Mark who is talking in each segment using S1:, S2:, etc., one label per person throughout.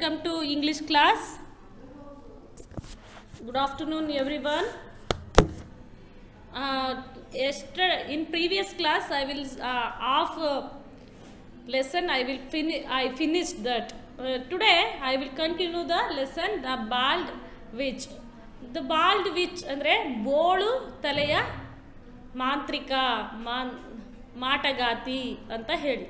S1: welcome to English class. Good afternoon, everyone. Uh, yesterday, in previous class, I will uh, half uh, lesson. I will finish. I finished that. Uh, today, I will continue the lesson. The bald witch. The bald witch ಅಂದ್ರೆ ಬೋಳು ತಲೆಯ ಮಾಂತ್ರಿಕ ಮಾನ್ ಮಾಟಗಾತಿ ಅಂತ ಹೇಳಿ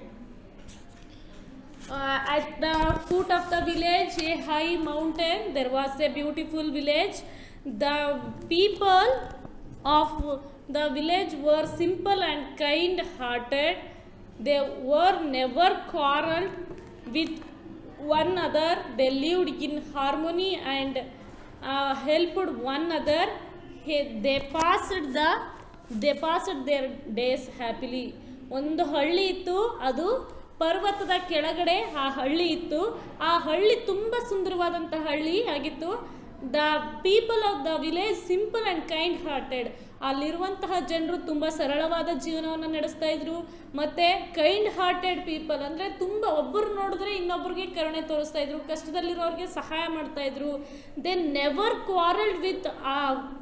S1: uh, at the foot of the village a high mountain there was a beautiful village the people of the village were simple and kind hearted they were never quarreled with one another they lived in harmony and uh, helped one another He- they passed the they passed their days happily ಒಂದು ಹಳ್ಳಿ ಇತ್ತು ಅದು ಪರ್ವತದ ಕೆಳಗಡೆ ಆ ಹಳ್ಳಿ ಇತ್ತು ಆ ಹಳ್ಳಿ ತುಂಬ ಸುಂದರವಾದಂಥ ಹಳ್ಳಿ ಆಗಿತ್ತು the people of the village simple and kind hearted ಅಲ್ಲಿರುವಂತಹ ಜನರು ತುಂಬ ಸರಳವಾದ ಜೀವನವನ್ನು ನಡೆಸ್ತಾ ಇದ್ರು ಮತ್ತು ಕೈಂಡ್ ಹಾರ್ಟೆಡ್ ಪೀಪಲ್ ಅಂದರೆ ತುಂಬ ಒಬ್ಬರು ನೋಡಿದ್ರೆ ಇನ್ನೊಬ್ರಿಗೆ ಕರುಣೆ ತೋರಿಸ್ತಾ ಇದ್ರು ಕಷ್ಟದಲ್ಲಿರೋರಿಗೆ ಸಹಾಯ ಮಾಡ್ತಾ ಇದ್ರು they never quarrelled with uh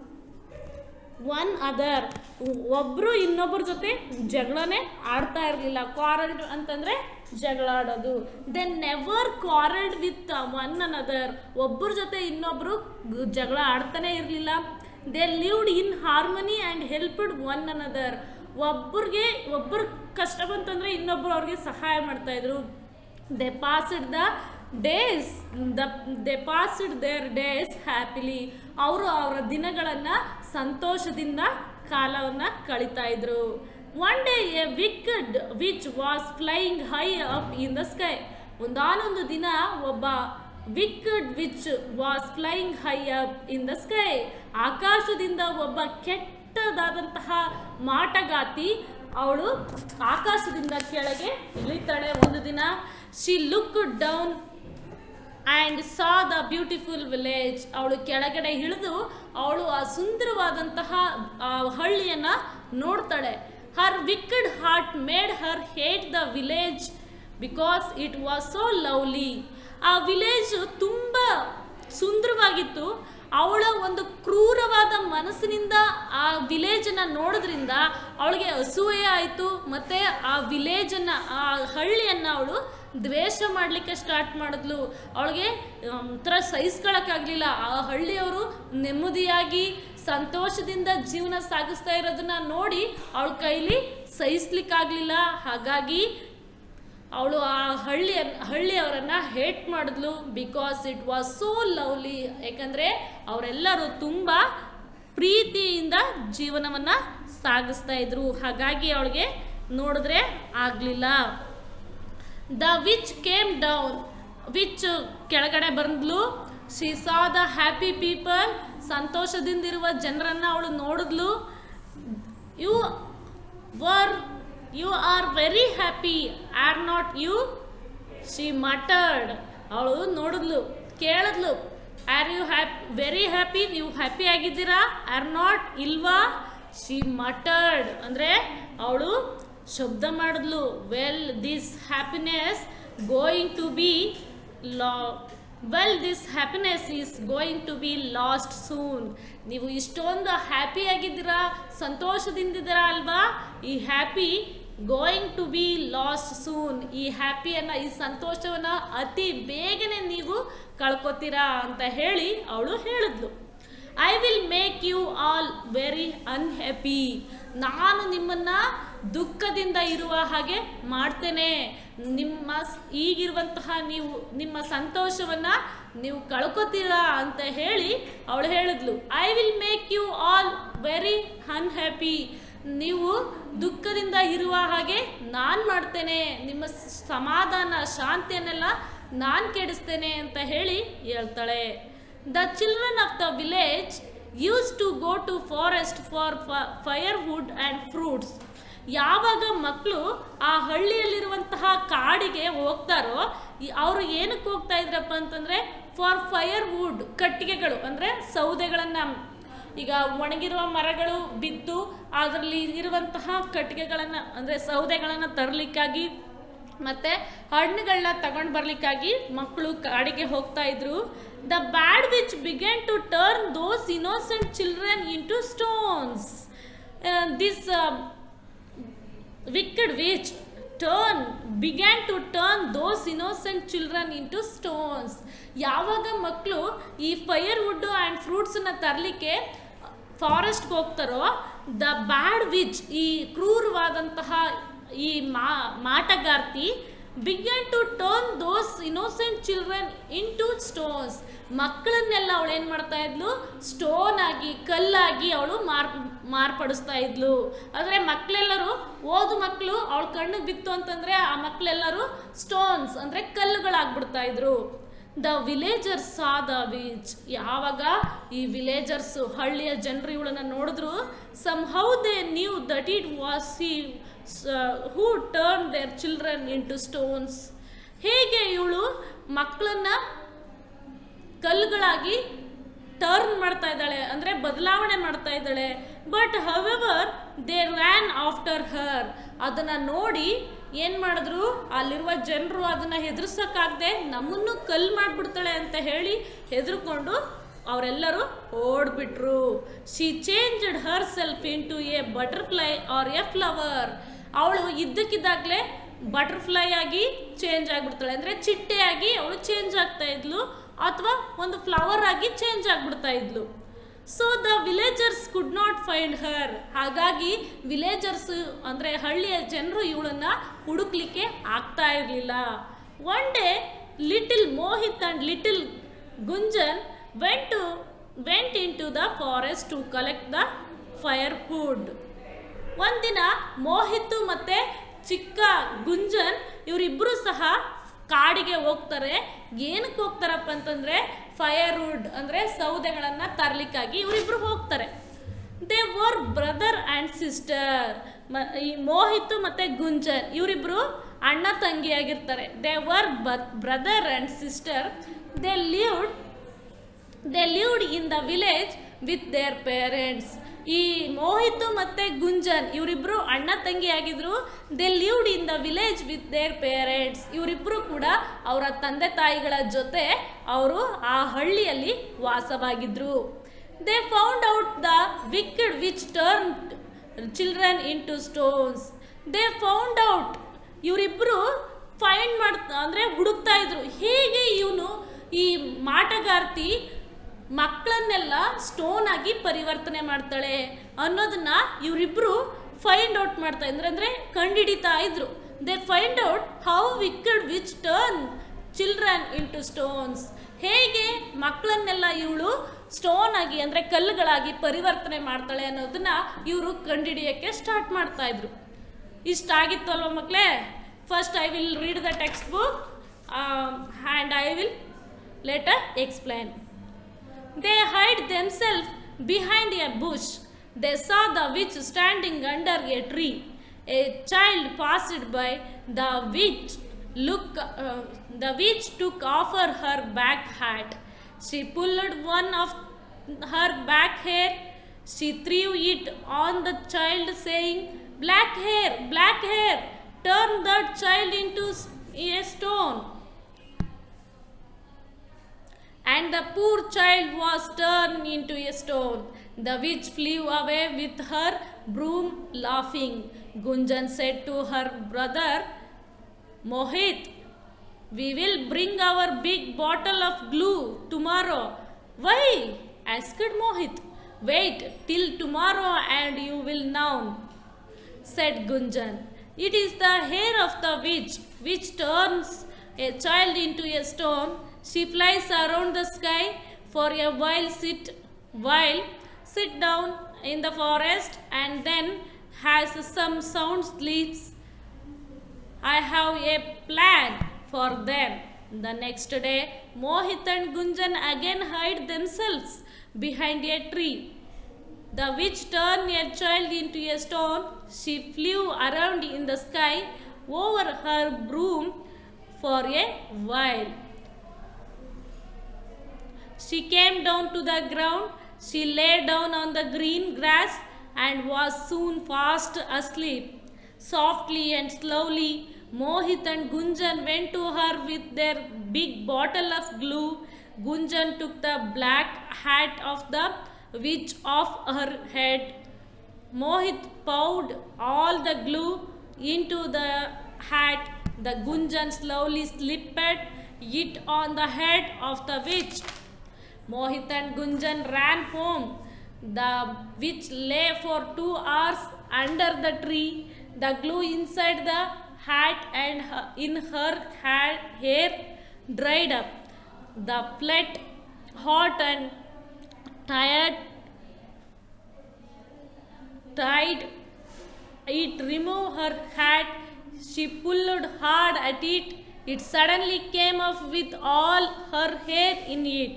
S1: one other ಒಬ್ಬರು ಇನ್ನೊಬ್ಬರ ಜೊತೆ ಜಗಳನೇ ಆಡ್ತಾ ಇರಲಿಲ್ಲ ಕ್ವಾರಲ್ಡ್ ಅಂತಂದರೆ ಜಗಳ ಆಡೋದು they never quarrelled with one another ಒಬ್ಬರ ಜೊತೆ ಇನ್ನೊಬ್ಬರು ಜಗಳ ಆಡ್ತಾನೆ ಇರಲಿಲ್ಲ they lived in harmony and helped one another ಒಬ್ಬರಿಗೆ ಒಬ್ಬರು ಕಷ್ಟ ಬಂತಂದರೆ ಇನ್ನೊಬ್ಬರು ಅವ್ರಿಗೆ ಸಹಾಯ ಮಾಡ್ತಾಯಿದ್ರು they passed the days the they passed their days happily ಅವರು ಅವರ ದಿನಗಳನ್ನು ಸಂತೋಷದಿಂದ ಕಾಲವನ್ನು ಕಳೀತಾ ಇದ್ರು one day a wicked witch was flying high up in the sky ಒಂದಾನೊಂದು ದಿನ ಒಬ್ಬ wicked witch was flying high up in the sky ಆಕಾಶದಿಂದ ಒಬ್ಬ ಕೆಟ್ಟದಾದಂತಹ ಮಾಟಗಾತಿ ಅವಳು ಆಕಾಶದಿಂದ ಕೆಳಗೆ ಇಳಿತಾಳೆ ಒಂದು ದಿನ she look down and saw the beautiful village ಅವಳು ಕೆಳಗಡೆ ಇಳಿದು ಅವಳು ಆ ಸುಂದರವಾದಂತಹ ಆ ಹಳ್ಳಿಯನ್ನು ನೋಡ್ತಾಳೆ her wicked heart made her hate the village because it was so lovely ಆ ವಿಲೇಜ್ ತುಂಬ ಸುಂದರವಾಗಿತ್ತು ಅವಳ ಒಂದು ಕ್ರೂರವಾದ ಮನಸ್ಸಿನಿಂದ ಆ ವಿಲೇಜನ್ನು ನೋಡೋದ್ರಿಂದ ಅವಳಿಗೆ ಅಸೂಯೆ ಆಯಿತು ಮತ್ತು ಆ ವಿಲೇಜನ್ನು ಆ ಹಳ್ಳಿಯನ್ನು ಅವಳು ದ್ವೇಷ ಮಾಡಲಿಕ್ಕೆ ಸ್ಟಾರ್ಟ್ ಮಾಡಿದ್ಲು ಅವಳಿಗೆ ಒಂಥರ ಸಹಿಸ್ಕೊಳಕ್ಕಾಗಲಿಲ್ಲ ಆ ಹಳ್ಳಿಯವರು ನೆಮ್ಮದಿಯಾಗಿ ಸಂತೋಷದಿಂದ ಜೀವನ ಸಾಗಿಸ್ತಾ ಇರೋದನ್ನ ನೋಡಿ ಅವಳ ಕೈಲಿ ಸಹಿಸ್ಲಿಕ್ಕಾಗಲಿಲ್ಲ ಹಾಗಾಗಿ ಅವಳು ಆ ಹಳ್ಳಿಯ ಹಳ್ಳಿಯವರನ್ನು ಹೇಟ್ ಮಾಡಿದ್ಲು because it was so lovely ಯಾಕಂದರೆ ಅವರೆಲ್ಲರೂ ತುಂಬ ಪ್ರೀತಿಯಿಂದ ಜೀವನವನ್ನು ಸಾಗಿಸ್ತಾ ಇದ್ರು ಹಾಗಾಗಿ ಅವಳಿಗೆ ನೋಡಿದ್ರೆ ಆಗಲಿಲ್ಲ the witch came down witch ಕೆಳಗಡೆ ಬಂದ್ಲು she saw the happy people ಸಂತೋಷದಿಂದಿರುವ ಜನರನ್ನು ಅವಳು ನೋಡಿದ್ಲು you were you are very happy are not you she muttered ಅವಳು ನೋಡಿದ್ಲು ಕೇಳಿದ್ಲು are you hap very happy ನೀವು ಹ್ಯಾಪಿ ಆಗಿದ್ದೀರಾ ಆರ್ ನಾಟ್ ಇಲ್ವಾ ಶಿ ಮಟರ್ಡ್ ಅಂದರೆ ಅವಳು ಶಬ್ದ ಮಾಡಿದ್ಲು well this happiness going to be la well this happiness is going to be lost soon ನೀವು ಇಷ್ಟೊಂದು ಹ್ಯಾಪಿ ಆಗಿದ್ದೀರಾ ಸಂತೋಷದಿಂದಿದ್ದೀರಾ ಅಲ್ವಾ ಈ happy going to be lost soon ಈ ಹ್ಯಾಪಿಯನ್ನು ಈ ಸಂತೋಷವನ್ನು ಅತಿ ಬೇಗನೆ ನೀವು ಕಳ್ಕೊತೀರಾ ಅಂತ ಹೇಳಿ ಅವಳು ಹೇಳಿದ್ಲು I will make you all very unhappy ನಾನು ನಿಮ್ಮನ್ನು ದುಃಖದಿಂದ ಇರುವ ಹಾಗೆ ಮಾಡ್ತೇನೆ ನಿಮ್ಮ ಸ್- ಈಗಿರುವಂತಹ ನೀವು ನಿಮ್ಮ ಸಂತೋಷವನ್ನು ನೀವು ಕಳ್ಕೊತೀರಾ ಅಂತ ಹೇಳಿ ಅವಳು ಹೇಳಿದ್ಲು I will make you all very unhappy ನೀವು ದುಃಖದಿಂದ ಇರುವ ಹಾಗೆ ನಾನು ಮಾಡ್ತೇನೆ ನಿಮ್ಮ ಸ್- ಸಮಾಧಾನ ಶಾಂತಿಯನ್ನೆಲ್ಲ ನಾನು ಕೆಡಿಸ್ತೇನೆ ಅಂತ ಹೇಳಿ ಹೇಳ್ತಾಳೆ the children of the village use to go to forest for firewood and fruits ಯಾವಾಗ ಮಕ್ಕಳು ಆ ಹಳ್ಳಿಯಲ್ಲಿರುವಂತಹ ಕಾಡಿಗೆ ಹೋಗ್ತಾರೋ ಅವರು ಏನಕ್ಕೆ ಹೋಗ್ತಾ ಇದ್ರಪ್ಪ ಅಂತಂದರೆ ಫಾರ್ ಫೈರ್ ವುಡ್ ಕಟ್ಟಿಗೆಗಳು ಅಂದರೆ ಸೌದೆಗಳನ್ನು ಈಗ ಒಣಗಿರುವ ಮರಗಳು ಬಿದ್ದು ಅದರಲ್ಲಿ ಇರುವಂತಹ ಕಟ್ಟಿಗೆಗಳನ್ನು ಅಂದರೆ ಸೌದೆಗಳನ್ನು ತರಲಿಕ್ಕಾಗಿ ಮತ್ತೆ ಹಣ್ಣುಗಳನ್ನ ತಗೊಂಡು ಬರ್ಲಿಕ್ಕಾಗಿ ಮಕ್ಕಳು ಕಾಡಿಗೆ ಹೋಗ್ತಾ ಇದ್ರು the bad witch began to turn those innocent children into stones this wicked witch turn began to turn those innocent children into stones ಯಾವಾಗ ಮಕ್ಕಳು ಈ ಫೈರ್ ವುಡ್ ಆ್ಯಂಡ್ ಫ್ರೂಟ್ಸನ್ನ ತರಲಿಕ್ಕೆ ಫಾರೆಸ್ಟ್ಗೆ ಹೋಗ್ತಾರೋ ದ ಬ್ಯಾಡ್ ವಿಚ್ ಈ ಕ್ರೂರವಾದಂತಹ ಈ ಮಾ ಮಾಟಗಾರ್ತಿ began to turn those innocent children into stones ಮಕ್ಕಳನ್ನೆಲ್ಲ ಅವಳು ಏನು ಮಾಡ್ತಾ ಇದ್ಲು ಸ್ಟೋನ್ ಆಗಿ ಕಲ್ಲಾಗಿ ಅವಳು ಮಾರ್ ಮಾರ್ಪಡಿಸ್ತಾ ಇದ್ಲು ಆದರೆ ಮಕ್ಕಳೆಲ್ಲರೂ ಓದು ಮಕ್ಕಳು ಅವಳ ಕಣ್ಣಿಗೆ ಬಿತ್ತು ಅಂತಂದರೆ ಆ ಮಕ್ಕಳೆಲ್ಲರೂ ಸ್ಟೋನ್ಸ್ ಅಂದರೆ ಕಲ್ಲುಗಳಾಗ್ಬಿಡ್ತಾ ಇದ್ರು the villagers saw the witch ಯಾವಾಗ ಈ ವಿಲೇಜರ್ಸು ಹಳ್ಳಿಯ ಜನರು ಇವಳನ್ನ ನೋಡಿದ್ರು somehow they knew that it was she who turn their children into stones ಹೇಗೆ ಇವಳು ಮಕ್ಕಳನ್ನ ಕಲ್ಲುಗಳಾಗಿ ಟರ್ನ್ ಮಾಡ್ತಾ ಇದ್ದಾಳೆ ಅಂದರೆ ಬದಲಾವಣೆ ಮಾಡ್ತಾ ಇದ್ದಾಳೆ but however they ran after her ಅದನ್ನು ನೋಡಿ ಏನು ಮಾಡಿದ್ರು ಅಲ್ಲಿರುವ ಜನರು ಅದನ್ನು ಹೆದರ್ಸೋಕ್ಕಾಗದೆ ನಮ್ಮನ್ನು ಕಲ್ಲು ಮಾಡಿಬಿಡ್ತಾಳೆ ಅಂತ ಹೇಳಿ ಹೆದರ್ಕೊಂಡು ಅವರೆಲ್ಲರೂ ಓಡ್ಬಿಟ್ರು she changed herself into a butterfly or a flower ಅವಳು ಇದ್ದಕ್ಕಿದ್ದಾಗಲೇ ಬಟರ್ಫ್ಲೈ ಆಗಿ ಚೇಂಜ್ ಆಗಿಬಿಡ್ತಾಳೆ ಅಂದರೆ ಚಿಟ್ಟೆಯಾಗಿ ಅವಳು ಚೇಂಜ್ ಆಗ್ತಾ ಇದ್ಲು ಅಥವಾ ಒಂದು ಫ್ಲವರ್ ಆಗಿ ಚೇಂಜ್ ಆಗಿಬಿಡ್ತಾ ಇದ್ಲು so the villagers could not find her ಹಾಗಾಗಿ ವಿಲೇಜರ್ಸ್ ಅಂದರೆ ಹಳ್ಳಿಯ ಜನರು ಇವಳನ್ನ ಹುಡುಕ್ಲಿಕ್ಕೆ ಆಗ್ತಾ ಇರಲಿಲ್ಲ one day little Mohit and little Gunjan went to went into the forest to collect the firewood ಒಂದಿನ ಮೋಹಿತ್ತು ಮತ್ತು ಚಿಕ್ಕ ಗುಂಜನ್ ಇವರಿಬ್ಬರು ಸಹ ಕಾಡಿಗೆ ಹೋಗ್ತಾರೆ ಏನಕ್ಕೆ ಹೋಗ್ತಾರಪ್ಪ ಅಂತಂದರೆ ಫೈರ್ ವುಡ್ ಅಂದರೆ ಸೌದೆಗಳನ್ನು ತರಲಿಕ್ಕಾಗಿ ಇವರಿಬ್ಬರು ಹೋಗ್ತಾರೆ they were brother and sister ಮ ಈ ಮೋಹಿತ್ತು ಮತ್ತು ಗುಂಜನ್ ಇವರಿಬ್ಬರು ಅಣ್ಣ ತಂಗಿಯಾಗಿರ್ತಾರೆ they were brother and sister they lived they lived in the village with their parents ಈ ಮೋಹಿತ್ ಮತ್ತು ಗುಂಜನ್ ಇವರಿಬ್ಬರು ಅಣ್ಣ ತಂಗಿ ಆಗಿದ್ರು they lived in the village with their parents ಇವರಿಬ್ಬರು ಕೂಡ ಅವರ ತಂದೆ ತಾಯಿಗಳ ಜೊತೆ ಅವರು ಆ ಹಳ್ಳಿಯಲ್ಲಿ ವಾಸವಾಗಿದ್ರು they found out the wicked witch turn children into stones they found out ಇವರಿಬ್ಬರು ಫೈಂಡ್ ಮಾಡ್ತಾ ಅಂದರೆ ಹುಡುಕ್ತಾ ಇದ್ರು ಹೇಗೆ ಇವನು ಈ ಮಾಟಗಾರ್ತಿ ಮಕ್ಕಳನ್ನೆಲ್ಲ ಸ್ಟೋನ್ ಆಗಿ ಪರಿವರ್ತನೆ ಮಾಡ್ತಾಳೆ ಅನ್ನೋದನ್ನ ಇವರಿಬ್ಬರು ಫೈಂಡ್ ಔಟ್ ಮಾಡ್ತಾ ಇದ್ರು ಅಂದರೆ ಕಂಡುಹಿಡಿತಾ ಇದ್ರು they find out how wicked witch turn children into stones ಹೇಗೆ ಮಕ್ಕಳನ್ನೆಲ್ಲ ಇವಳು ಸ್ಟೋನ್ ಆಗಿ ಅಂದರೆ ಕಲ್ಲುಗಳಾಗಿ ಪರಿವರ್ತನೆ ಮಾಡ್ತಾಳೆ ಅನ್ನೋದನ್ನ ಇವರು ಕಂಡುಹಿಡಿಯೋಕ್ಕೆ ಸ್ಟಾರ್ಟ್ ಮಾಡ್ತಾ ಇದ್ರು ಇಷ್ಟ ಆಗಿತ್ತು ಅಲ್ವಾ ಮಕ್ಕಳೇ first I will read the textbook and I will later explain They hide themselves behind a bush. They saw the witch standing under a tree. A child passed by. The witch look. Uh, the witch took off her, her back hat. She pulled one of her back hair. She threw it on the child, saying, "Black hair, black hair, turn that child into s- a stone." and the poor child was turned into a stone. The witch flew away with her broom, laughing. Gunjan said to her brother, Mohit, we will bring our big bottle of glue tomorrow. Why? asked Mohit. Wait till tomorrow and you will know, said Gunjan. It is the hair of the witch which turns a child into a stone. She flies around the sky for a while, sit while sit down in the forest, and then has some sound sleeps. I have a plan for them. The next day, Mohit and Gunjan again hide themselves behind a tree. The witch turned a child into a stone. She flew around in the sky over her broom for a while. She came down to the ground. She lay down on the green grass and was soon fast asleep. Softly and slowly, Mohit and Gunjan went to her with their big bottle of glue. Gunjan took the black hat of the witch off her head. Mohit poured all the glue into the hat. The Gunjan slowly slipped it on the head of the witch. Mohit and Gunjan ran home. The witch lay for two hours under the tree. The glue inside the hat and her- in her ha- hair dried up. The flat, hot and tired, tied it removed her hat. She pulled hard at it. It suddenly came off with all her hair in it.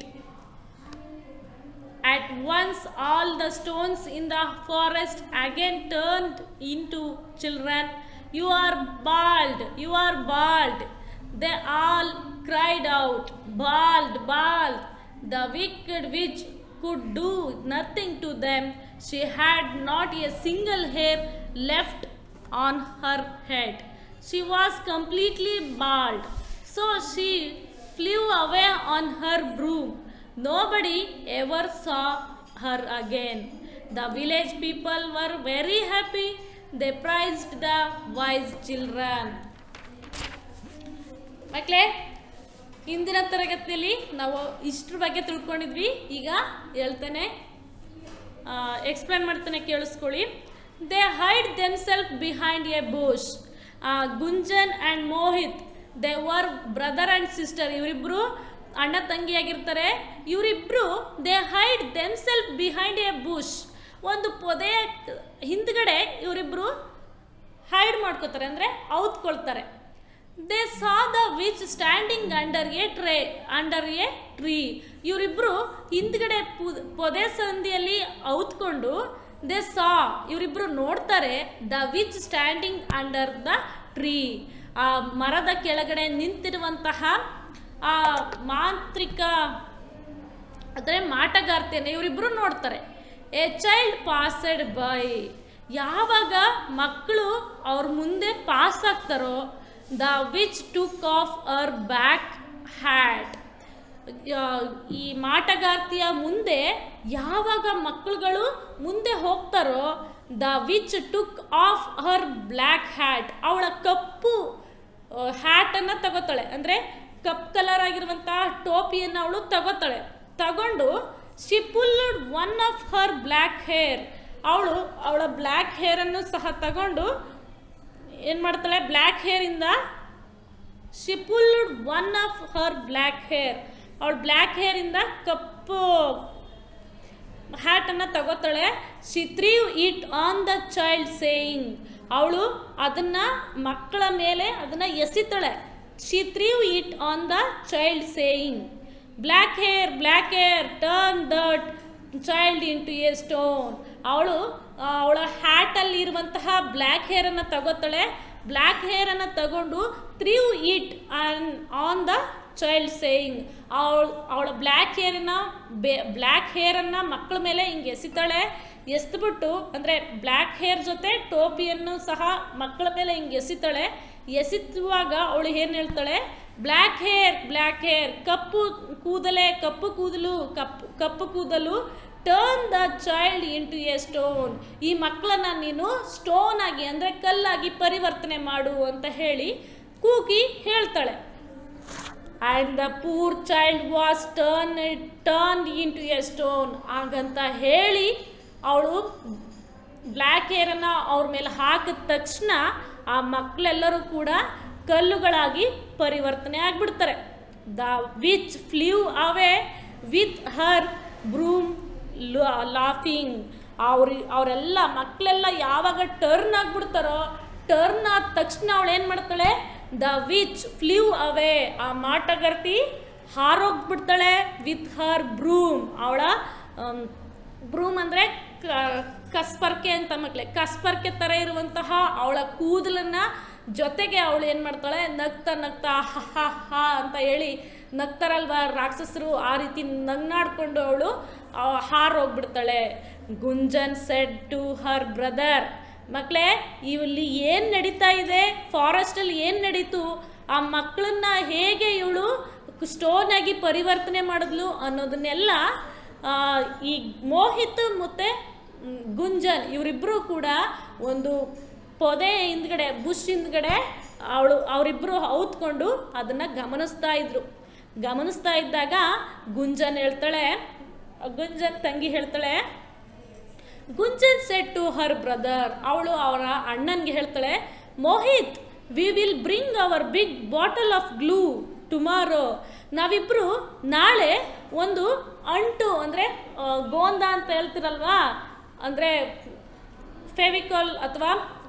S1: At once, all the stones in the forest again turned into children. You are bald, you are bald. They all cried out, Bald, bald. The wicked witch could do nothing to them. She had not a single hair left on her head. She was completely bald. So she flew away on her broom. Nobody ever saw her again. The village people were very happy. They praised the wise children. ಮಕ್ಕಳೇ ಹಿಂದಿನ ತರಗತಿಯಲ್ಲಿ ನಾವು ಇಷ್ಟ್ರ ಬಗ್ಗೆ ತಿಳ್ಕೊಂಡಿದ್ವಿ ಈಗ ಹೇಳ್ತಾನೆ explain ಮಾಡ್ತಾನೆ ಕೇಳಿಸ್ಕೊಳ್ಳಿ they hide themselves behind a bush Gunjan and Mohit they were brother and sister ಇವರಿಬ್ಬರು ಅಣ್ಣ ತಂಗಿಯಾಗಿರ್ತಾರೆ ಇವರಿಬ್ಬರು they hide themselves behind a bush ಒಂದು ಪೊದೆಯ ಹಿಂದ್ಗಡೆ ಇವರಿಬ್ಬರು ಹೈಡ್ ಮಾಡ್ಕೋತಾರೆ ಅಂದರೆ ಔತ್ಕೊಳ್ತಾರೆ they saw the witch standing under a tray under a tree ಇವರಿಬ್ಬರು ಹಿಂದ್ಗಡೆ ಪು- ಪೊದೆ ಸಂದಿಯಲ್ಲಿ ಔತ್ಕೊಂಡು ದೇ ಸಾ ಇವರಿಬ್ಬರು ನೋಡ್ತಾರೆ the witch standing under the tree ಆ ಮರದ ಕೆಳಗಡೆ ನಿಂತಿರುವಂತಹ ಆ ಮಾಂತ್ರಿಕ ಅಂದರೆ ಮಾಟಗಾರ್ತಿಯನ್ನು ಇವರಿಬ್ಬರು ನೋಡ್ತಾರೆ ಎ ಚೈಲ್ಡ್ ಪಾಸೆಡ್ ಬೈ ಯಾವಾಗ ಮಕ್ಕಳು ಅವ್ರ ಮುಂದೆ ಪಾಸ್ ಆಗ್ತಾರೋ the witch took off our back hat ಈ ಮಾಟಗಾರ್ತಿಯ ಮುಂದೆ ಯಾವಾಗ ಮಕ್ಕಳುಗಳು ಮುಂದೆ ಹೋಗ್ತಾರೋ the witch took off her black hat ಅವಳ ಕಪ್ಪು ಹ್ಯಾಟನ್ನು ತಗೋತಾಳೆ ಅಂದರೆ ಕಪ್ ಕಲರ್ ಆಗಿರುವಂತಹ ಟೋಪಿಯನ್ನು ಅವಳು ತಗೋತಾಳೆ ತಗೊಂಡು she pulled one of her black hair ಅವಳು ಅವಳ ಬ್ಲ್ಯಾಕ್ ಹೇರನ್ನು ಸಹ ತಗೊಂಡು ಏನು ಮಾಡ್ತಾಳೆ ಬ್ಲ್ಯಾಕ್ ಹೇರಿಂದ she pulled one of her black hair ಅವಳು ಬ್ಲ್ಯಾಕ್ ಹೇರಿಂದ ಕಪ್ಪು ಹ್ಯಾಟನ್ನು ತಗೋತಾಳೆ she threw it on the child saying ಅವಳು ಅದನ್ನು ಮಕ್ಕಳ ಮೇಲೆ ಅದನ್ನು ಎಸಿತಾಳೆ she threw it on the child saying black hair black hair turn that child into a stone ಅವಳು ಅವಳ ಹ್ಯಾಟಲ್ಲಿ ಇರುವಂತಹ ಬ್ಲ್ಯಾಕ್ ಹೇರನ್ನು ತಗೋತಾಳೆ ಬ್ಲ್ಯಾಕ್ ಹೇರನ್ನು ತಗೊಂಡು threw it on on the child saying ಅವಳು ಅವಳ ಬ್ಲ್ಯಾಕ್ ಹೇರನ್ನ ಬೇ ಬ್ಲ್ಯಾಕ್ ಹೇರನ್ನು ಮಕ್ಕಳ ಮೇಲೆ ಹಿಂಗೆ ಎಸಿತಾಳೆ ಎಸ್ದ್ಬಿಟ್ಟು ಅಂದರೆ ಬ್ಲ್ಯಾಕ್ ಹೇರ್ ಜೊತೆ ಟೋಪಿಯನ್ನು ಸಹ ಮಕ್ಕಳ ಮೇಲೆ ಹಿಂಗೆ ಎಸಿತಾಳೆ ಎಸಿಯುವಾಗ ಅವಳು ಏನು ಹೇಳ್ತಾಳೆ ಬ್ಲ್ಯಾಕ್ ಹೇರ್ ಬ್ಲ್ಯಾಕ್ ಹೇರ್ ಕಪ್ಪು ಕೂದಲೇ ಕಪ್ಪು ಕೂದಲು ಕಪ್ಪು ಕಪ್ಪು ಕೂದಲು turn the child into a stone ಈ ಮಕ್ಕಳನ್ನ ನೀನು ಸ್ಟೋನ್ ಆಗಿ ಅಂದರೆ ಕಲ್ಲಾಗಿ ಪರಿವರ್ತನೆ ಮಾಡು ಅಂತ ಹೇಳಿ ಕೂಗಿ ಹೇಳ್ತಾಳೆ and the poor child was turn turn into a stone ಹಾಗಂತ ಹೇಳಿ ಅವಳು ಬ್ಲ್ಯಾಕ್ ಹೇರನ್ನು ಅವ್ರ ಮೇಲೆ ಹಾಕಿದ ತಕ್ಷಣ ಆ ಮಕ್ಕಳೆಲ್ಲರೂ ಕೂಡ ಕಲ್ಲುಗಳಾಗಿ ಪರಿವರ್ತನೆ ಆಗಿಬಿಡ್ತಾರೆ the witch flew away with her broom laughing ಅವ್ರ ಅವರೆಲ್ಲ ಮಕ್ಕಳೆಲ್ಲ ಯಾವಾಗ ಟರ್ನ್ ಆಗಿಬಿಡ್ತಾರೋ ಟರ್ನ್ ಆದ ತಕ್ಷಣ ಅವಳು ಏನು ಮಾಡ್ತಾಳೆ ದ ವಿಚ್ ಫ್ಲೀವ್ ಅವೇ ಆ ಮಾಟಗರ್ತಿ ಹಾರೋಗ್ಬಿಡ್ತಾಳೆ ವಿತ್ ಹರ್ ಬ್ರೂಮ್ ಅವಳ ಬ್ರೂಮ್ ಅಂದರೆ ಕಸ್ಪರ್ಕೆ ಅಂತ ಮಕ್ಕಳೇ ಕಸ್ಪರ್ಕೆ ಥರ ಇರುವಂತಹ ಅವಳ ಕೂದಲನ್ನು ಜೊತೆಗೆ ಅವಳು ಏನು ಮಾಡ್ತಾಳೆ ನಗ್ತಾ ನಗ್ತಾ ಹ ಹ ಹ ಅಂತ ಹೇಳಿ ನಗ್ತಾರಲ್ವ ರಾಕ್ಷಸರು ಆ ರೀತಿ ನಗ್ನಾಡ್ಕೊಂಡು ಅವಳು ಹಾರೋಗ್ಬಿಡ್ತಾಳೆ Gunjan said to her brother ಮಕ್ಕಳೇ ಇಲ್ಲಿ ಏನು ನಡೀತಾ ಇದೆ ಫಾರೆಸ್ಟಲ್ಲಿ ಏನು ನಡೀತು ಆ ಮಕ್ಕಳನ್ನ ಹೇಗೆ ಇವಳು ಸ್ಟೋನ್ ಆಗಿ ಪರಿವರ್ತನೆ ಮಾಡಿದ್ಲು ಅನ್ನೋದನ್ನೆಲ್ಲ ಆ, ಈ ಮೋಹಿತ್ ಮತ್ತು ಮ್, ಗುಂಜನ್ ಇವರಿಬ್ಬರು ಕೂಡ ಒಂದು ಪೊದೆ ಹಿಂದ್ಗಡೆ ಬುಷ್ ಹಿಂದ್ಗಡೆ ಅವಳು ಅವರಿಬ್ಬರು ಔತ್ಕೊಂಡು ಅದನ್ನು ಗಮನಿಸ್ತಾ ಇದ್ರು ಗಮನಿಸ್ತಾ ಇದ್ದಾಗ ಗುಂಜನ್ ಹೇಳ್ತಾಳೆ ಗುಂಜನ್ ತಂಗಿ ಹೇಳ್ತಾಳೆ Gunjan said to her brother ಅವಳು ಅವರ ಅಣ್ಣನಿಗೆ ಹೇಳ್ತಾಳೆ Mohit we will bring our big bottle of glue tomorrow ನಾವಿಬ್ಬರು ನಾಳೆ ಒಂದು ಅಂಟು ಅಂದರೆ ಗೋಂದ ಅಂತ ಹೇಳ್ತಿರಲ್ವಾ ಅಂದರೆ ಫೆವಿಕಾಲ್ ಅಥವಾ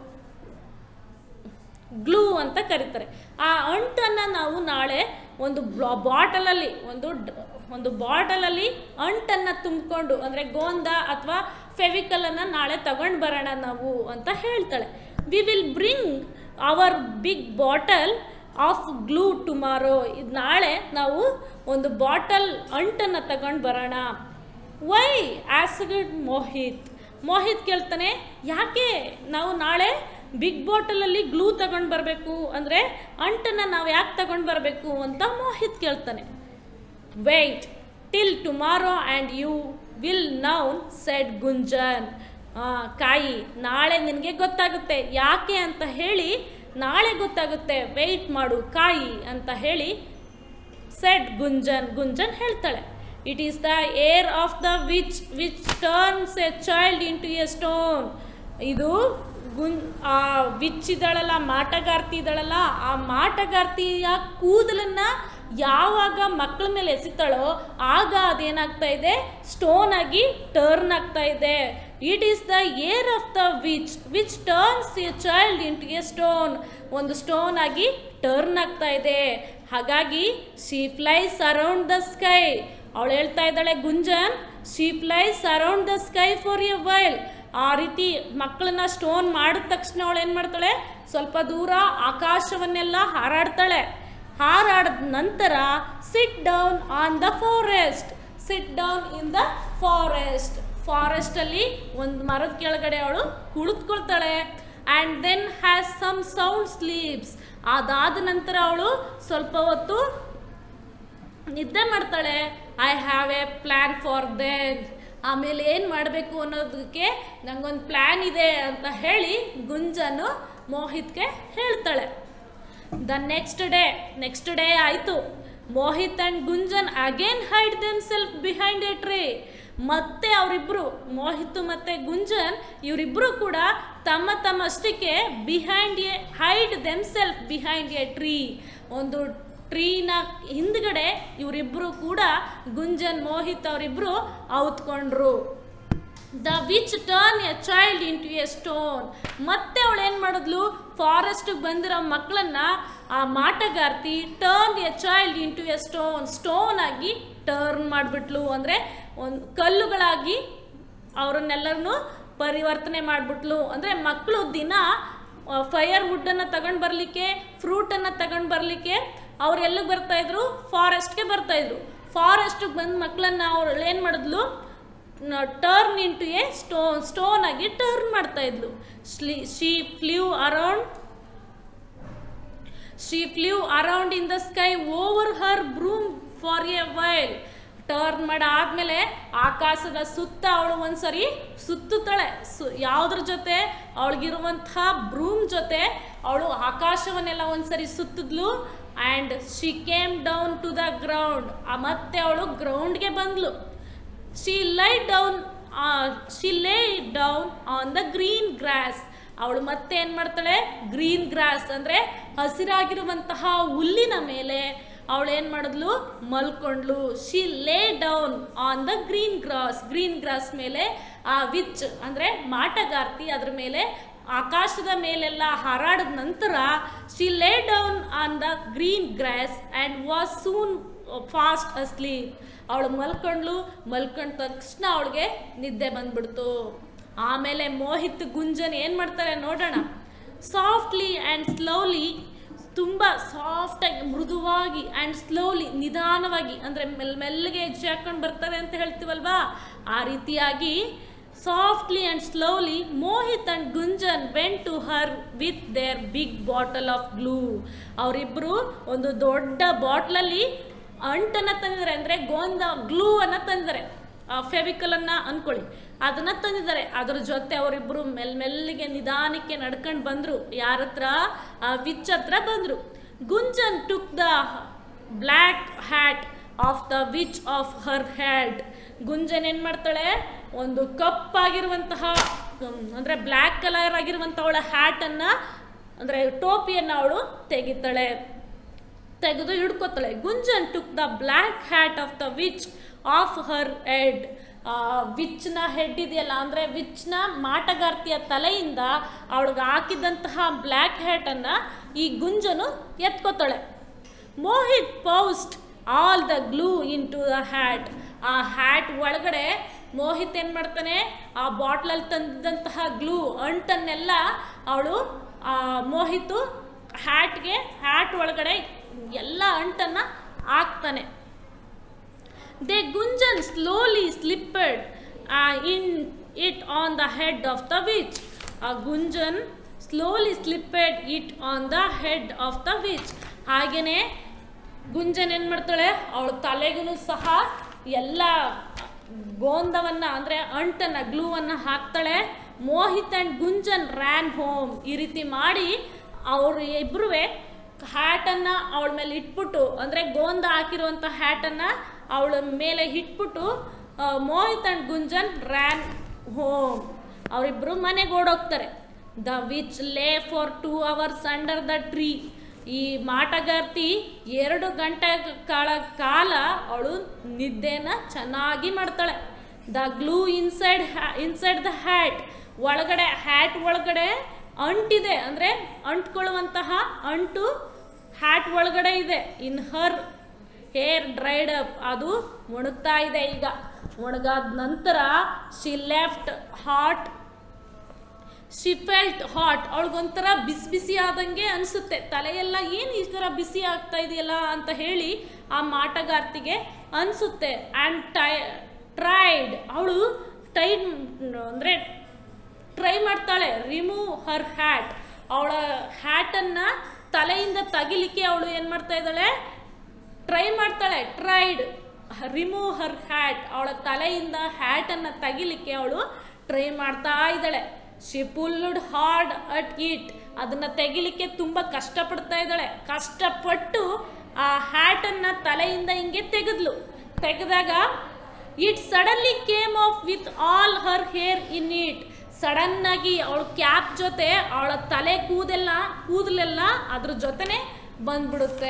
S1: ಗ್ಲೂ ಅಂತ ಕರೀತಾರೆ ಆ ಅಂಟನ್ನು ನಾವು ನಾಳೆ ಒಂದು ಬಾಟಲಲ್ಲಿ ಒಂದು ಡ್- ಒಂದು ಬಾಟಲಲ್ಲಿ ಅಂಟನ್ನು ತುಂಬಿಕೊಂಡು ಅಂದರೆ ಗೋಂದ ಅಥವಾ ಫೆವಿಕಲನ್ನು ನಾಳೆ ತಗೊಂಡು ಬರೋಣ ನಾವು ಅಂತ ಹೇಳ್ತಾಳೆ we will bring our big bottle of glue tomorrow ಇದು ನಾಳೆ ನಾವು ಒಂದು ಬಾಟಲ್ ಅಂಟನ್ನು ತಗೊಂಡು ಬರೋಣ ವೈ ಆಸಿಡ್ ಮೋಹಿತ್ ಮೋಹಿತ್ ಕೇಳ್ತಾನೆ ಯಾಕೆ ನಾವು ನಾಳೆ ಬಿಗ್ ಬಾಟಲಲ್ಲಿ ಗ್ಲೂ ತಗೊಂಡು ಬರಬೇಕು ಅಂದರೆ ಅಂಟನ್ನು ನಾವು ಯಾಕೆ ತಗೊಂಡು ಬರಬೇಕು ಅಂತ ಮೋಹಿತ್ ಕೇಳ್ತಾನೆ wait till tomorrow and you will known said Gunjan ah, ಕಾಯಿ ನಾಳೆ ನಿನಗೆ ಗೊತ್ತಾಗುತ್ತೆ ಯಾಕೆ ಅಂತ ಹೇಳಿ ನಾಳೆ ಗೊತ್ತಾಗುತ್ತೆ ವೆಯ್ಟ್ ಮಾಡು ಕಾಯಿ ಅಂತ ಹೇಳಿ ಸೆಡ್ ಗುಂಜನ್ ಗುಂಜನ್ ಹೇಳ್ತಾಳೆ it is the hair of the witch witch turns a child into a stone ಇದು ಗುನ್ ಆ ವಿಚ್ ಇದ್ದಾಳಲ್ಲ ಮಾಟಗಾರ್ತಿ ಇದ್ದಾಳಲ್ಲ ಆ ಮಾಟಗಾರ್ತಿಯ ಕೂದಲನ್ನ ಯಾವಾಗ ಮಕ್ಕಳ ಮೇಲೆ ಎಸಿತಾಳೋ ಆಗ ಅದೇನಾಗ್ತಾ ಇದೆ ಸ್ಟೋನ್ ಆಗಿ ಟರ್ನ್ ಆಗ್ತಾ ಇದೆ it is the hair of the witch witch turns a child into a stone ಒಂದು ಸ್ಟೋನ್ ಆಗಿ ಟರ್ನ್ ಆಗ್ತಾ ಇದೆ ಹಾಗಾಗಿ she flies around the sky ಅವಳು ಹೇಳ್ತಾ ಇದ್ದಾಳೆ Gunjan she flies around the sky for a while ಆ ರೀತಿ ಮಕ್ಕಳನ್ನ ಸ್ಟೋನ್ ಮಾಡಿದ ತಕ್ಷಣ ಅವಳು ಏನು ಮಾಡ್ತಾಳೆ ಸ್ವಲ್ಪ ದೂರ ಆಕಾಶವನ್ನೆಲ್ಲ ಹಾರಾಡ್ತಾಳೆ ಹಾರಾಡಿದ ನಂತರ sit down on the forest sit down in the forest ಫಾರೆಸ್ಟಲ್ಲಿ ಒಂದು ಮರದ ಕೆಳಗಡೆ ಅವಳು ಕುಳಿತುಕೊಳ್ತಾಳೆ and then has some sound sleeps ಅದಾದ ನಂತರ ಅವಳು ಸ್ವಲ್ಪ ಹೊತ್ತು ನಿದ್ದೆ ಮಾಡ್ತಾಳೆ I have a plan for then ಆಮೇಲೆ ಏನು ಮಾಡಬೇಕು ಅನ್ನೋದಕ್ಕೆ ನಂಗೊಂದು ಪ್ಲ್ಯಾನ್ ಇದೆ ಅಂತ ಹೇಳಿ ಗುಂಜನು ಮೋಹಿತ್ಗೆ ಹೇಳ್ತಾಳೆ the next day next day ಆಯಿತು Mohit and Gunjan again hide them self behind a tree ಮತ್ತೆ ಅವರಿಬ್ಬರು ಮೋಹಿತ್ ಮತ್ತು ಗುಂಜನ್ ಇವರಿಬ್ಬರು ಕೂಡ ತಮ್ಮ ತಮ್ಮಷ್ಟಕ್ಕೆ behind a hide them self behind a tree ಒಂದು ಟ್ರೀನ ಹಿಂದ್ಗಡೆ ಇವರಿಬ್ಬರು ಕೂಡ ಗುಂಜನ್ ಮೋಹಿತ್ ಅವರಿಬ್ಬರು ಔತ್ಕೊಂಡ್ರು the witch turn a child into a stone ಮತ್ತೆ ಅವಳು ಏನು ಮಾಡಿದ್ಲು ಫಾರೆಸ್ಟಿಗೆ ಬಂದಿರೋ ಮಕ್ಕಳನ್ನ ಆ ಮಾಟಗಾರ್ತಿ turn a child into a stone stone ಆಗಿ ಟರ್ನ್ ಮಾಡಿಬಿಟ್ಲು ಅಂದರೆ ಒಂದು ಕಲ್ಲುಗಳಾಗಿ ಅವರನ್ನೆಲ್ಲರನ್ನು ಪರಿವರ್ತನೆ ಮಾಡಿಬಿಟ್ಲು ಅಂದರೆ ಮಕ್ಕಳು ದಿನ ಫೈರ್ ವುಡ್ಡನ್ನು ತಗೊಂಡು ಬರಲಿಕ್ಕೆ ಫ್ರೂಟನ್ನು ತಗೊಂಡು ಬರಲಿಕ್ಕೆ ಅವ್ರು ಎಲ್ಲಿಗೆ ಬರ್ತಾಯಿದ್ರು ಫಾರೆಸ್ಟ್ಗೆ ಬರ್ತಾಯಿದ್ರು ಫಾರೆಸ್ಟಿಗೆ ಬಂದ ಮಕ್ಕಳನ್ನ ಅವ್ರು ಏನು ಮಾಡಿದ್ಲು turn into a stone stone ಆಗಿ ಟರ್ನ್ ಮಾಡ್ತಾ ಇದ್ಲು ಸ್ಲಿ she flew around she flew around in the sky over her broom for a while turn ಮಾಡಿ ಆದಮೇಲೆ ಆಕಾಶದ ಸುತ್ತ ಅವಳು ಒಂದ್ಸರಿ ಸುತ್ತುತ್ತಾಳೆ ಸು ಯಾವುದ್ರ ಜೊತೆ ಅವಳಿಗಿರುವಂತಹ ಬ್ರೂಮ್ ಜೊತೆ ಅವಳು ಆಕಾಶವನ್ನೆಲ್ಲ ಒಂದ್ಸರಿ ಸುತ್ತಿದ್ಲು and she came down to the ground ಮತ್ತೆ ಅವಳು ಗ್ರೌಂಡ್ಗೆ ಬಂದ್ಲು she lie down she lay down on the green grass ಅವಳು ಮತ್ತೆ ಏನು ಮಾಡ್ತಾಳೆ ಗ್ರೀನ್ ಗ್ರಾಸ್ ಅಂದರೆ ಹಸಿರಾಗಿರುವಂತಹ ಹುಲ್ಲಿನ ಮೇಲೆ ಅವಳು ಏನು ಮಾಡಿದ್ಲು ಮಲ್ಕೊಂಡ್ಲು she lay down on the green grass green grass ಮೇಲೆ ಆ ವಿಚ್ ಅಂದರೆ ಮಾಟಗಾರ್ತಿ ಅದ್ರ ಮೇಲೆ ಆಕಾಶದ ಮೇಲೆಲ್ಲ ಹಾರಾಡಿದ ನಂತರ she lay down on the green grass and was soon fast asleep ಅವಳು ಮಲ್ಕೊಂಡ್ಲು ಮಲ್ಕೊಂಡ ತಕ್ಷಣ ಅವಳಿಗೆ ನಿದ್ದೆ ಬಂದ್ಬಿಡ್ತು ಆಮೇಲೆ ಮೋಹಿತ್ ಗುಂಜನ್ ಏನು ಮಾಡ್ತಾರೆ ನೋಡೋಣ ಸಾಫ್ಟ್ಲಿ ಆ್ಯಂಡ್ ಸ್ಲೋಲಿ ತುಂಬ ಸಾಫ್ಟಾಗಿ ಮೃದುವಾಗಿ ಆ್ಯಂಡ್ ಸ್ಲೋಲಿ ನಿಧಾನವಾಗಿ ಅಂದರೆ ಮೆಲ್ ಮೆಲ್ಲಗೆ ಹೆಜ್ಜೆ ಹಾಕ್ಕೊಂಡು ಬರ್ತಾರೆ ಅಂತ ಹೇಳ್ತೀವಲ್ವಾ ಆ ರೀತಿಯಾಗಿ softly and slowly Mohit and Gunjan went to her with their big bottle of glue ಅವರಿಬ್ಬರು ಒಂದು ದೊಡ್ಡ ಬಾಟ್ಲಲ್ಲಿ ಅಂಟನ್ನು ತಂದಿದ್ದಾರೆ ಅಂದರೆ ಗೋಂದ ಗ್ಲೂ ಅನ್ನು ತಂದಿದ್ದಾರೆ ಫೆವಿಕಲನ್ನು ಅಂದ್ಕೊಳ್ಳಿ ಅದನ್ನು ತಂದಿದ್ದಾರೆ ಅದ್ರ ಜೊತೆ ಅವರಿಬ್ಬರು ಮೆಲ್ ಮೆಲ್ಲಿಗೆ ನಿಧಾನಕ್ಕೆ ನಡ್ಕೊಂಡು ಬಂದರು ಯಾರ ಹತ್ರ ಆ ವಿಚ್ ಹತ್ರ ಬಂದರು Gunjan took the black hat off the witch off her head Gunjan ಏನು ಮಾಡ್ತಾಳೆ ಒಂದು ಕಪ್ಪಾಗಿರುವಂತಹ ಅಂದರೆ ಬ್ಲ್ಯಾಕ್ ಕಲರ್ ಆಗಿರುವಂಥ ಅವಳ ಹ್ಯಾಟನ್ನು ಅಂದರೆ ಟೋಪಿಯನ್ನು ಅವಳು ತೆಗಿತಾಳೆ ತೆಗೆದು ಹಿಡ್ಕೋತಾಳೆ Gunjan took the black hat off the witch off her head ವಿಚ್ನ ಹೆಡ್ ಇದೆಯಲ್ಲ ಅಂದರೆ ವಿಚ್ನ ಮಾಟಗಾರ್ತಿಯ ತಲೆಯಿಂದ ಅವಳಿಗೆ ಹಾಕಿದಂತಹ ಬ್ಲ್ಯಾಕ್ ಹ್ಯಾಟನ್ನು ಈ ಗುಂಜನು ಎತ್ಕೋತಾಳೆ Mohit poured all the glue into the hat ಆ ಹ್ಯಾಟ್ ಒಳಗಡೆ ಮೋಹಿತ್ ಏನು ಮಾಡ್ತಾನೆ ಆ ಬಾಟ್ಲಲ್ಲಿ ತಂದಂತಹ ಗ್ಲೂ ಅಂಟನ್ನೆಲ್ಲ ಅವಳು ಮೋಹಿತು ಹ್ಯಾಟ್ಗೆ ಹ್ಯಾಟ್ ಒಳಗಡೆ ಎಲ್ಲ ಅಂಟನ್ನು ಹಾಕ್ತಾನೆ they Gunjan slowly slipped in it on the head of the witch ಆ Gunjan slowly slipped it on the head of the witch ಹಾಗೆಯೇ ಗುಂಜನ್ ಏನು ಮಾಡ್ತಾಳೆ ಅವಳ ತಲೆಗೂ ಸಹ ಎಲ್ಲ ಗೋಂದವನ್ನು ಅಂದರೆ ಅಂಟನ್ನು ಗ್ಲೂವನ್ನು ಹಾಕ್ತಾಳೆ Mohit and Gunjan ran home ಈ ರೀತಿ ಮಾಡಿ ಅವರು ಇಬ್ಬರೂ ಹ್ಯಾಟನ್ನು ಅವಳ ಮೇಲೆ ಇಟ್ಬಿಟ್ಟು ಅಂದರೆ ಗೋಂದ ಹಾಕಿರುವಂಥ ಹ್ಯಾಟನ್ನು ಅವಳ ಮೇಲೆ ಇಟ್ಬಿಟ್ಟು Mohit and Gunjan ran home ಅವರಿಬ್ಬರು ಮನೆಗೆ ಓಡೋಗ್ತಾರೆ the witch lay for two hours under the tree ಈ ಮಾಟಗಾರ್ತಿ ಎರಡು ಗಂಟೆ ಕಾಲ ಕಾಲ ಅವಳು ನಿದ್ದೆನ ಚೆನ್ನಾಗಿ ಮಾಡ್ತಾಳೆ the glue inside inside the hat ಒಳಗಡೆ ಹ್ಯಾಟ್ ಒಳಗಡೆ ಅಂಟಿದೆ ಅಂದರೆ ಅಂಟ್ಕೊಳ್ಳುವಂತಹ ಅಂಟು ಹ್ಯಾಟ್ ಒಳಗಡೆ ಇದೆ in her hair dried up ಅದು ಒಣಗ್ತಾ ಇದೆ ಈಗ ಒಣಗಾದ ನಂತರ she left hot she felt hot ಅವಳಿಗೊಂಥರ ಬಿಸಿ ಬಿಸಿ ಆದಂಗೆ ಅನಿಸುತ್ತೆ ತಲೆಯೆಲ್ಲ ಏನು ಈ ಥರ ಬಿಸಿ ಆಗ್ತಾ ಇದೆಯಲ್ಲ ಅಂತ ಹೇಳಿ ಆ ಮಾಟಗಾರ್ತಿಗೆ ಅನಿಸುತ್ತೆ ಆ್ಯಂಡ್ ಟೈ ಟ್ರೈಡ್ ಅವಳು ಟೈಡ್ ಅಂದರೆ ಟ್ರೈ ಮಾಡ್ತಾಳೆ ರಿಮೂವ್ ಹರ್ ಹ್ಯಾಟ್ ಅವಳ ಹ್ಯಾಟನ್ನು ತಲೆಯಿಂದ ತೆಗಿಲಿಕ್ಕೆ ಅವಳು ಏನು ಮಾಡ್ತಾ ಇದ್ದಾಳೆ ಟ್ರೈ ಮಾಡ್ತಾಳೆ ಟ್ರೈಡ್ ರಿಮೂವ್ ಹರ್ ಹ್ಯಾಟ್ ಅವಳ ತಲೆಯಿಂದ ಹ್ಯಾಟನ್ನು ತೆಗಿಲಿಕ್ಕೆ ಅವಳು ಟ್ರೈ ಮಾಡ್ತಾ ಇದ್ದಾಳೆ she pulled hard at it ಅದನ್ನು ತೆಗಿಲಿಕ್ಕೆ ತುಂಬ ಕಷ್ಟಪಡ್ತಾ ಇದ್ದಾಳೆ ಕಷ್ಟಪಟ್ಟು ಆ ಹ್ಯಾಟನ್ನು ತಲೆಯಿಂದ ಹಿಂಗೆ ತೆಗೆದ್ಲು ತೆಗೆದಾಗ it suddenly came off with all her hair in it ಸಡನ್ನಾಗಿ ಅವಳ ಕ್ಯಾಪ್ ಜೊತೆ ಅವಳ ತಲೆ ಕೂದೆಲ್ಲ ಕೂದಲೆಲ್ಲ ಅದ್ರ ಜೊತೆನೆ ಬಂದ್ಬಿಡುತ್ತೆ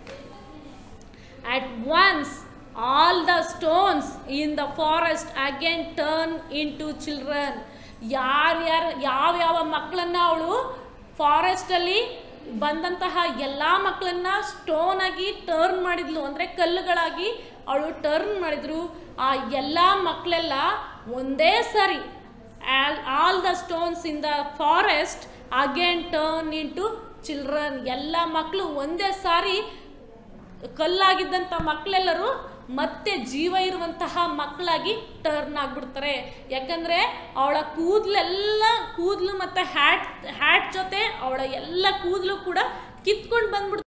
S1: at once all the stones in the forest again turn into children ಯಾರ್ಯಾರು ಯಾವ್ಯಾವ ಮಕ್ಕಳನ್ನ ಅವಳು ಫಾರೆಸ್ಟಲ್ಲಿ ಬಂದಂತಹ ಎಲ್ಲ ಮಕ್ಕಳನ್ನ ಸ್ಟೋನ್ ಆಗಿ ಟರ್ನ್ ಮಾಡಿದ್ಲು ಅಂದರೆ ಕಲ್ಲುಗಳಾಗಿ ಅವಳು ಟರ್ನ್ ಮಾಡಿದ್ರು ಆ ಎಲ್ಲ ಮಕ್ಕಳೆಲ್ಲ ಒಂದೇ ಸರಿ all all the stones in the forest again turn into children ಎಲ್ಲ ಮಕ್ಕಳು ಒಂದೇ ಸಾರಿ ಕಲ್ಲಾಗಿದ್ದಂಥ ಮಕ್ಕಳೆಲ್ಲರೂ ಮತ್ತೆ ಜೀವ ಇರುವಂತಹ ಮಕ್ಕಳಾಗಿ ಟರ್ನ್ ಆಗಿಬಿಡ್ತಾರೆ ಯಾಕಂದರೆ ಅವಳ ಕೂದಲೆಲ್ಲ ಕೂದಲು ಮತ್ತು ಹ್ಯಾಟ್ ಹ್ಯಾಟ್ ಜೊತೆ ಅವಳ ಎಲ್ಲ ಕೂದಲು ಕೂಡ ಕಿತ್ಕೊಂಡು ಬಂದ್ಬಿಡ್ತು